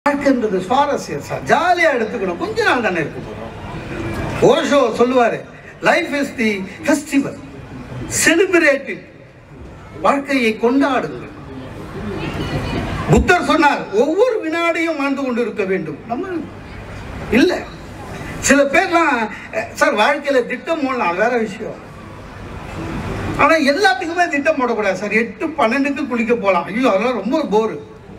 வாழ்க்கைன்றது சுவாரஸ்யம் சார் ஜாலியா எடுத்துக்கணும் கொஞ்ச நாள் தானே இருக்க போறோம் ஓஷோ சொல்லுவாரு life is the festival celebrating வாழ்க்கையை கொண்டாடுங்கள் புத்தர் சொன்னார் ஒவ்வொரு வினாடியும் வாழ்ந்து கொண்டு இருக்க வேண்டும் நம்ம இல்ல சில பேர்லாம் அஹ், சார் வாழ்க்கையில திட்டம் போடலாம் அது வேற விஷயம் ஆனா எல்லாத்துக்குமே திட்டம் போடக்கூடாது சார் எட்டு பன்னெண்டுக்கு குளிக்க போலாம் ஐயோ அதெல்லாம் ரொம்ப போரு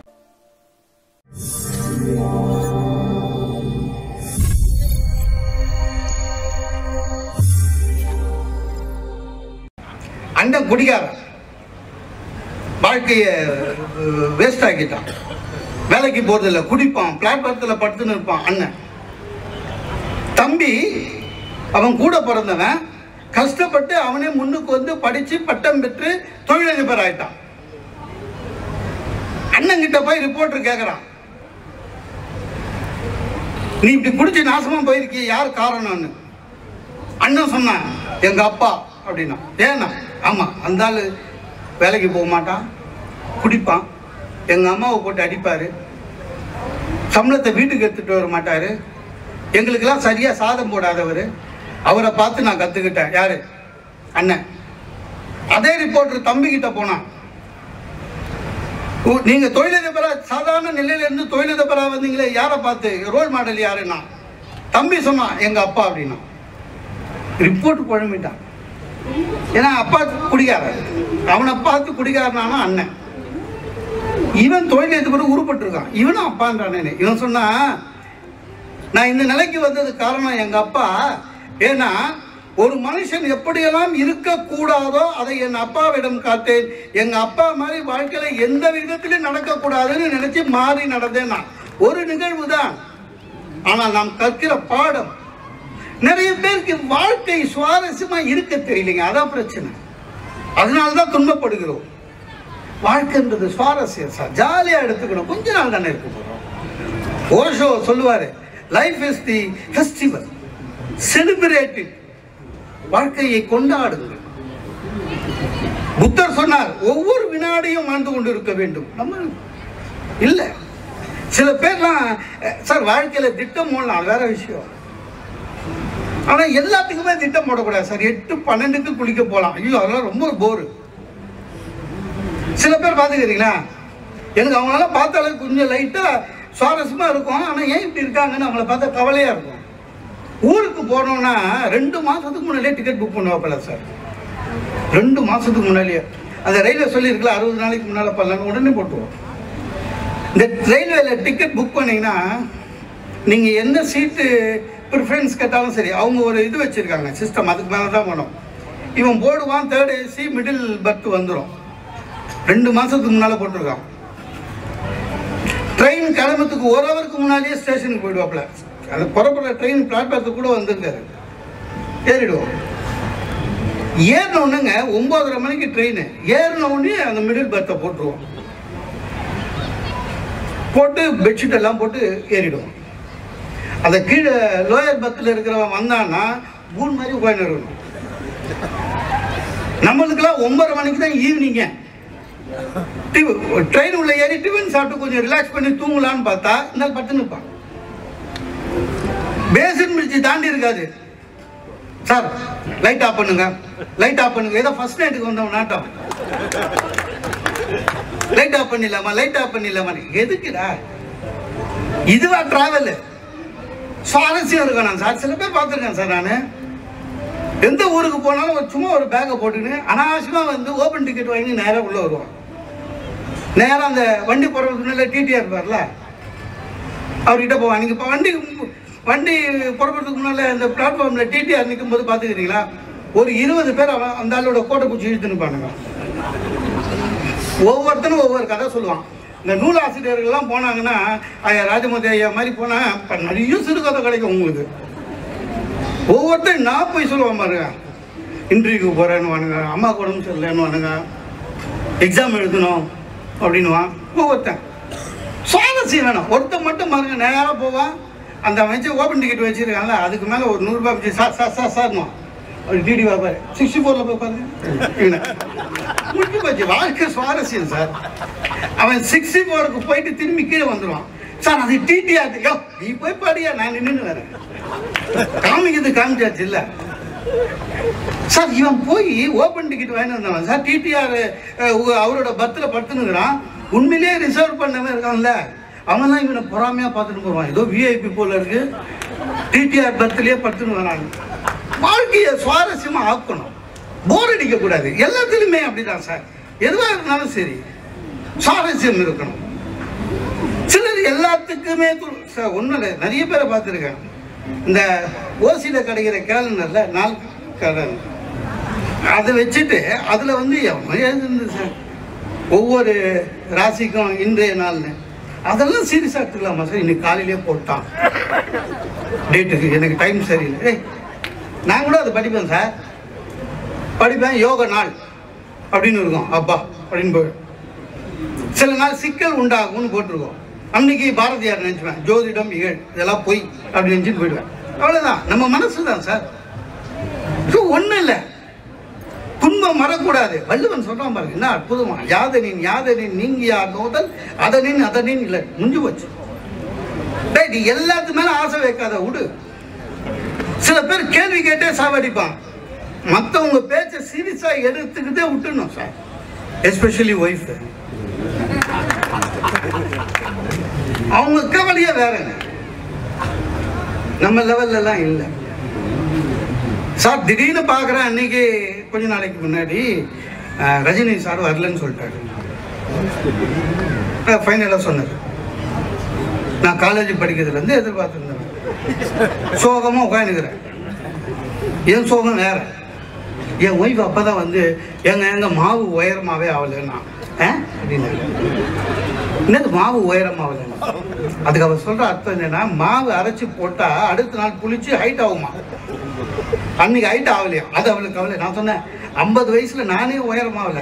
அண்ணன் குடிகாரன் வாழ்க்கைய வேஸ்ட் ஆக்கிட்டான் வேலைக்கு போறதில்ல குடிப்பான் பிளாட்பாரத்தில் படுத்துன்னு இருப்பான் அண்ணன் தம்பி அவன் கூட பிறந்தவன் கஷ்டப்பட்டு அவனே முன்னுக்கு வந்து படிச்சு பட்டம் பெற்று தொழிலதிபர் ஆயிட்டான் அண்ணன் கிட்ட போய் ரிப்போர்ட்டர் கேக்குறான் நீ இப்படி குடிச்சு நாசமா போயிருக்கிய யார் காரணம்னு அண்ணன் சொன்னான் எங்க அப்பா அப்படின்னா ஏன்னா ஆமா அந்த ஆளு வேலைக்கு போக மாட்டான் குடிப்பான் எங்க அம்மாவை போட்டு அடிப்பாரு சம்பளத்தை வீட்டுக்கு எடுத்துட்டு வர மாட்டாரு எங்களுக்கெல்லாம் சரியா சாதம் போடாதவர் அவரை பார்த்து நான் கத்துக்கிட்டேன் யாரு அண்ணன் அதே ரிப்போர்ட்டர் தம்பி கிட்ட போனான் உ- நீங்க தொழிலதிபரா சாதாரண நிலையில இருந்து தொழிலதிபரா வந்தீங்களே யாரை பார்த்து ரோல் மாடல் யாருன்னா தம்பி சொன்னான் எங்க அப்பா அப்படின்னா ரிப்போர்ட் குழம்பிட்டான் ஏன்னா அப்பா குடிகாரன் அவனை பார்த்து குடிகாரனானா அண்ணன் இவன் தொழில் எதுக்கு உருப்பட்டு இருக்கான் இவனும் அப்பான்றானே இவன் சொன்னா நான் இந்த நிலைக்கு வந்தது காரணம் எங்க அப்பா ஏன்னா ஒரு மனுஷன் எப்படியெல்லாம் இருக்கக்கூடாதோ அதை என் அப்பாவிடம் காத்தேன் எங்க அப்பா மாதிரி வாழ்க்கையில எந்த விதத்திலும் நடக்கக்கூடாதுன்னு நினைச்சு மாறி நடந்தேன் நான் ஒரு நிகழ்வு தான் ஆனால் நாம் கற்கிற பாடம் நிறைய பேருக்கு வாழ்க்கை சுவாரஸ்யமா இருக்க தெரியலைங்க அதான் பிரச்சனை அதனால தான் துன்பப்படுகிறோம் வாழ்க்கைன்றது சுவாரஸ்யம் சார் ஜாலியா எடுத்துக்கணும் கொஞ்ச நாள் தானே இருக்க போறோம் ஓஷோ சொல்லுவாரு life is the festival celebrating வாழ்க்கையை கொண்டாடுங்கள் புத்தர் சொன்னார் ஒவ்வொரு வினாடியும் வாழ்ந்து கொண்டு இருக்க வேண்டும் நம்ம இல்ல சில பேர்லாம் அஹ், சார் வாழ்க்கையில திட்டம் போடலாம் அது வேற விஷயம் ஆனா எல்லாத்துக்குமே திட்டம் போடக்கூடாது சார் எட்டு பன்னெண்டுக்கு குளிக்க போலாம் ஐயோ அதெல்லாம் ரொம்ப போரு சில பேர் பார்த்துக்கிறீங்களா எனக்கு அவங்களால பார்த்தாலே கொஞ்சம் லைட்டா சுவாரஸ்யமா இருக்கும் ஆனா ஏன் இப்படி இருக்காங்கன்னு அவங்கள பார்த்தா கவலையா இருக்கும் ஊருக்கு போனோம்னா ரெண்டு மாசத்துக்கு முன்னாடியே டிக்கெட் புக் பண்ணுவாப்பல சார் ரெண்டு மாசத்துக்கு முன்னாடியே அந்த ரயில்வே சொல்லியிருக்கல அறுபது நாளைக்கு முன்னால பண்ணலாம் உடனே போட்டுருவோம் இந்த ரயில்வேல டிக்கெட் புக் பண்ணீங்கன்னா நீங்க எந்த சீட்டு ப்ரிஃபரன்ஸ் கேட்டாலும் சரி அவங்க ஒரு இது வச்சிருக்காங்க சிஸ்டம் அதுக்கு மேலே தான் போகணும் இவன் போடுவான் தேர்ட் ஏசி மிடில் பர்த் வந்துடும் ரெண்டு மாசத்துக்கு முன்னால போட்டிருக்கான் ட்ரெயின் கிளம்புறதுக்கு ஒரு ஹவருக்கு முன்னாடியே ஸ்டேஷனுக்கு போயிடுவாப்ல அது புறப்படுற ட்ரெயின் பிளாட்பாரத்துக்கு கூட வந்திருக்காரு ஏறிடுவோம் ஏறின உடனேங்க ஒன்பதரை மணிக்கு ட்ரெயின் ஏறின உடனே அந்த மிடில் பர்த்தை போட்டுருவோம் போட்டு பெட்ஷீட் எல்லாம் போட்டு ஏறிடுவோம் அந்த கீழே லோயர் பர்த்தில் இருக்கிறவன் வந்தான்னா மூணு மாதிரி உட்காந்து இருக்கணும் நம்மளுக்கெல்லாம் ஒன்பதரை மணிக்கு தான் ஈவினிங்க ட்ரெயின் உள்ள ஏறி டிஃபன் சாப்பிட்டு கொஞ்சம் ரிலாக்ஸ் பண்ணி தூங்கலான்னு பார்த்தா இந்த பத்து நிற்பான் பேசின் பிரிட்ஜ் தாண்டி இருக்காது சார் லைட் ஆஃப் பண்ணுங்க லைட் ஆஃப் பண்ணுங்க ஏதோ ஃபர்ஸ்ட் நைட்டுக்கு வந்தவன் நாட்டம் லைட் ஆஃப் பண்ணிடலாமா லைட் ஆஃப் பண்ணிடலாமா எதுக்குடா இதுவா டிராவல் சுவாரஸ்யம் இருக்கணும் சார் சில பேர் பார்த்துருக்கேன் சார் நான் எந்த ஊருக்கு போனாலும் ஒரு சும்மா ஒரு பேக்கை போட்டுன்னு அனாவசியமாக வந்து ஓப்பன் டிக்கெட் வாங்கி நேராக உள்ளே வருவான் நேராக அந்த வண்டி போகிறதுக்கு முன்னால டிடிஆர் இருப்பார்ல அவர்கிட்ட போவான் நீங்கள் இப்போ வண்டி வண்டி புறப்படுறதுக்கு முன்னால் அந்த பிளாட்ஃபார்மில் டிடிஆர் நிற்கும் போது பார்த்துக்கிறீங்களா ஒரு இருபது பேர் அவன் அந்த ஆளோட கோட்டை பூச்சி இழுத்துன்னு பானுங்க ஒவ்வொருத்தனும் ஒவ்வொரு கதை சொல்லுவான் இந்த நூலாசிரியர்கள்லாம் போனாங்கன்னா ஐயா ராஜமூர்த்தி ஐயா மாதிரி போனால் இப்போ நிறைய சிறுகதை கிடைக்கும் உங்களுக்கு ஒவ்வொருத்தரும் நான் போய் சொல்லுவான் பாருங்க இன்டர்வியூக்கு போகிறேன்னு வானுங்க அம்மா உடம்பு சரியில்லைன்னு வானுங்க எக்ஸாம் எழுதணும் அப்படின்னுவான் ஒவ்வொருத்தன் சுவாரஸ்யம் வேணும் ஒருத்தன் மட்டும் பாருங்க நேராக போவான் அந்த வச்சு ஓப்பன் டிக்கெட் வச்சிருக்காங்கல்ல அதுக்கு மேலே ஒரு நூறுரூபா வச்சு சார் சார் சார் சார்னுவான் அவர் டிடி பாப்பாரு சிக்ஸ்டி ஃபோரில் போய் பாருங்க இவனை. முடிஞ்சு போச்சு வாழ்க்கை சுவாரஸ்யம் சார் அவன் சிக்ஸ்டி ஃபோருக்கு போயிட்டு திரும்பி கீழே வந்துடுவான் சார் அது டிடிஆர் யோ நீ போய் பாடியா நான் நின்று வரேன் காமிக்கிறது காமிச்சாச்சு இல்ல சார் இவன் போய் ஓபன் டிக்கெட் வாங்கி வந்தவன் சார் டிடிஆர் அவரோட பர்த்தில் படுத்துனுங்கிறான் உண்மையிலேயே ரிசர்வ் பண்ணவன் இருக்கான்ல அவன் தான் இவனை பொறாமையா பார்த்துட்டு போவான் ஏதோ விஐபி போல இருக்கு டிடிஆர் பர்த்லயே படுத்துன்னு வராங்க வாழ்க்கையை சுவாரஸ்யமா ஆக்கணும் போர் அடிக்க கூடாது எல்லாத்துலயுமே அப்படிதான் சார் எதுவா இருந்தாலும் சரி சுவாரஸ்யம் இருக்கணும் சிலர் எல்லாத்துக்குமே து- சார் ஒன்றும் இல்லை நிறைய பேரை பார்த்துருக்கேன் இந்த ஓசியில் கிடைக்கிற கேலண்டர்ல நாள் கேலண்டர் அதை வச்சுட்டு அதில் வந்து எவனோ எழுதுந்து சார் ஒவ்வொரு ராசிக்கும் இன்றைய நாள்னு அதெல்லாம் சீரியஸாக எடுத்துக்கலாமா சார் இன்னைக்கு காலையிலே போட்டான் டேட்டுக்கு எனக்கு டைம் சரியில்லை ஏய் நான் கூட அதை படிப்பேன் சார் படிப்பேன் யோக நாள் அப்படின்னு இருக்கும் அப்பா அப்படின்னு போய் சில நாள் சிக்கல் உண்டாகும்னு போட்டிருக்கோம் அன்னைக்கு பாரதியார் நினைச்சுவேன் ஜோதிடம் இகழ் இதெல்லாம் பொய் அப்படி நினைச்சுட்டு போயிடுவேன் அவ்வளவுதான் நம்ம மனசு தான் சார் இது ஒண்ணும் இல்லை துன்பம் வரக்கூடாது வள்ளுவன் சொல்றான் பாருங்க என்ன அற்புதமா யாதனின் யாதனின் நீங்க யார் நோதல் அதனின் அதனின் இல்லை முடிஞ்சு போச்சு டேய் நீ எல்லாத்து மேல ஆசை வைக்காத விடு சில பேர் கேள்வி கேட்டே சாவடிப்பான் மத்தவங்க பேச்ச சீரியஸா எடுத்துக்கிட்டே விட்டுணும் சார் எஸ்பெஷலி ஒய்ஃப் அவங்க கவலையே வேறங்க நம்ம லெவல்ல எல்லாம் இல்லை சார் திடீர்னு பார்க்குறேன் அன்னைக்கு கொஞ்ச நாளைக்கு முன்னாடி அஹ், ரஜினி சார் வரலன்னு சொல்லிட்டாரு ஃபைனலாக சொன்னார் நான் காலேஜ் படிக்கிறதுலேருந்து எதிர்பார்த்துருந்தேன் சோகமாக உட்காந்துக்கிறேன் என் சோகம் வேற என் ஒய்ஃப் அப்போ தான் வந்து எங்க எங்க மாவு உயரமாகவே ஆகலைன்னா ஆ அப்படின்னாரு என்னது மாவு உயரமாகலைன்னா அதுக்கு அவர் சொல்ற அர்த்தம் என்னன்னா மாவு அரைச்சி போட்டா அடுத்த நாள் புளிச்சு ஹைட் ஆகுமா அன்னைக்கு ஹைட் ஆகலையா அது அவளுக்கு கவலை நான் சொன்னேன் ஐம்பது வயசுல நானே உயரமாகல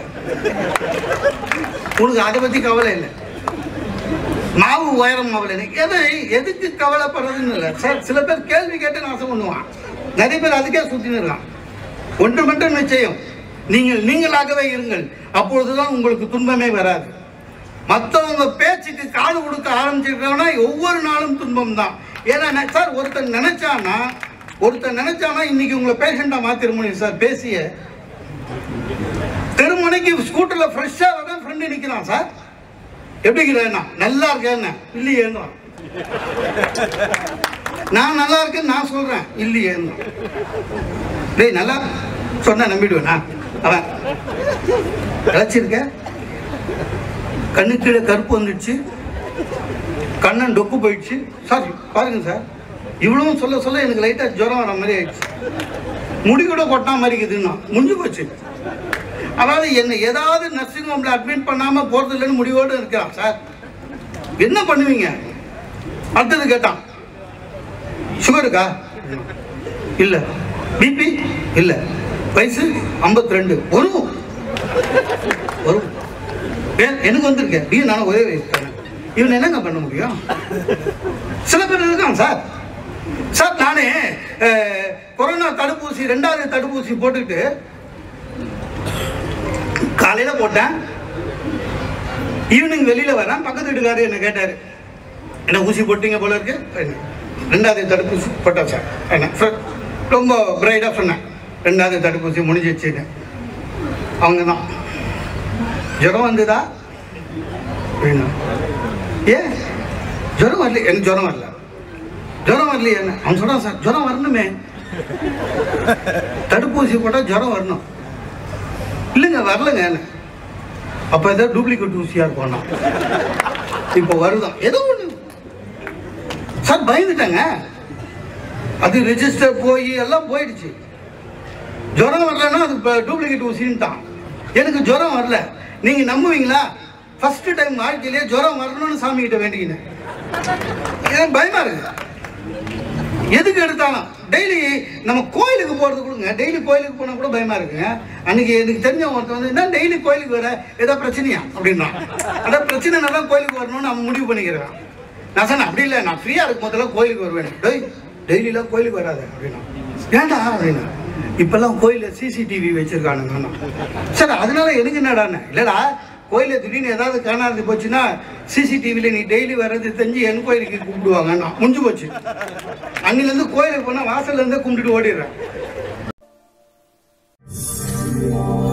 உனக்கு அதை பத்தி கவலை இல்லை மாவு உயரம் ஆகலை எதை எதுக்கு கவலைப்படுறதுன்னு இல்லை சார் சில பேர் கேள்வி கேட்டு நாசம் பண்ணுவான் நிறைய பேர் அதுக்கே சுத்தின்னு இருக்கான் ஒன்று மட்டும் நிச்சயம் நீங்கள் நீங்களாகவே இருங்கள் அப்பொழுதுதான் உங்களுக்கு துன்பமே வராது மற்றவங்க பேச்சுக்கு காது கொடுக்க ஆரம்பிச்சிருக்காங்கன்னா ஒவ்வொரு நாளும் துன்பம் தான் ஏன்னா நெ- சார் ஒருத்தன் நினைச்சானா ஒருத்தன் நினைச்சானா இன்னைக்கு உங்களை பேஷண்டா மாத்திர முடியும் சார் பேசிய தெருமுனைக்கு ஸ்கூட்டர்ல ஃப்ரெஷ்ஷா வர ஃப்ரெண்டு நிக்கிறான் சார் எப்படி இருக்கிறேன்னா நல்லா இருக்கேன்னு இல்லையேன்னு நான் நல்லா இருக்கேன்னு நான் சொல்றேன் இல்லையேன்னு டேய் நல்லா சொன்னா நம்பிடுவேனா அவன் இழைச்சிருக்க கண்ணு கீழே கருப்பு வந்துடுச்சு கண்ணன் டொக்கு போயிடுச்சு சார் பாருங்க சார் இவ்வளவும் சொல்ல சொல்ல எனக்கு லைட்டா ஜுரம் வர மாதிரி ஆயிடுச்சு முடி கூட கொட்டா மாதிரி இருக்குதுன்னா முடிஞ்சு போச்சு அதாவது என்ன ஏதாவது நர்சிங் ஹோம்ல அட்மிட் பண்ணாம போறது இல்லைன்னு முடிவோடு இருக்கிறான் சார் என்ன பண்ணுவீங்க அடுத்தது கேட்டான் சுகர் இருக்கா இல்ல பிபி இல்ல வயசு 52 ரெண்டு வரும் வரும் ஏன் எனக்கு வந்திருக்கேன் நீ நானும் ஒரே வயசு தானே இவன் என்னங்க பண்ண முடியும் சில பேர் இருக்கான் சார் சார் நானே அஹ், கொரோனா தடுப்பூசி ரெண்டாவது தடுப்பூசி போட்டுக்கிட்டு காலையில போட்டேன் ஈவினிங் வெளியில வரேன் பக்கத்து வீட்டுக்காரர் என்ன கேட்டாரு என்ன ஊசி போட்டீங்க போல இருக்கு என்ன, ரெண்டாவது தடுப்பூசி போட்டேன் சார் என்ன ஃப்ர- ரொம்ப பிரைடாக சொன்னேன் ரெண்டாவது தடுப்பூசி முடிஞ்சிச்சுன்னு அவங்க தான் ஜுரம் வந்ததா அப்படின்னா ஏன் ஜுரம் வரல எனக்கு ஜுரம் வரல ஜுரம் வரலையே என்ன அவன் சொல்றான் சார் ஜுரம் வரணுமே தடுப்பூசி போட்டால் ஜுரம் வரணும் இல்லைங்க வரலங்க என்ன அப்போ ஏதோ டூப்ளிகேட் ஊசியாக இருக்கும் நான் இப்போ வருதான் ஏதோ ஒன்று சார் பயந்துட்டேங்க அது ரெஜிஸ்டர் போய் எல்லாம் போயிடுச்சு ஜுரம் வரலன்னா அது இப்போ டூப்ளிகேட் ஊசின்ட்டான் எனக்கு ஜுரம் வரல நீங்கள் நம்புவீங்களா ஃபர்ஸ்ட் டைம் வாழ்க்கையிலே ஜுரம் வரணும்னு சாமி கிட்ட வேண்டிக்கினேன் எனக்கு பயமா இருக்கு எதுக்கு எடுத்தாலும் டெய்லி நம்ம கோயிலுக்கு போறது கொடுங்க டெய்லி கோயிலுக்கு போனா கூட பயமா இருக்குங்க அன்னைக்கு எனக்கு தெரிஞ்ச ஒருத்தன் வந்து என்ன டெய்லி கோயிலுக்கு வர ஏதோ பிரச்சனையா அப்படின்னா அதான் பிரச்சனைனா தான் கோயிலுக்கு வரணும்னு அவன் முடிவு பண்ணிக்கிறேன் நான் சொன்னேன் அப்படி இல்லை நான் ஃப்ரீயா இருக்கும் போதெல்லாம் கோயிலுக்கு வருவேன் டேய் டெய்லிலாம் கோயிலுக்கு வராத அப்படின்னா ஏன்டா அப்படின்னா இப்பெல்லாம் கோயிலில் சிசிடிவி வச்சிருக்கானுங்க சார் அதனால எனக்கு என்னடான்னு இல்லடா கோயிலில் திடீர்னு ஏதாவது காணாது போச்சுன்னா சிசிடிவியில் நீ டெய்லி வர்றது தெரிஞ்சு என் கோயிலுக்கு கூப்பிடுவாங்க நான் முடிஞ்சு போச்சு அன்னிலேருந்து கோயிலுக்கு போனால் வாசல்ல இருந்தே கும்பிட்டுட்டு ஓடிடுறேன்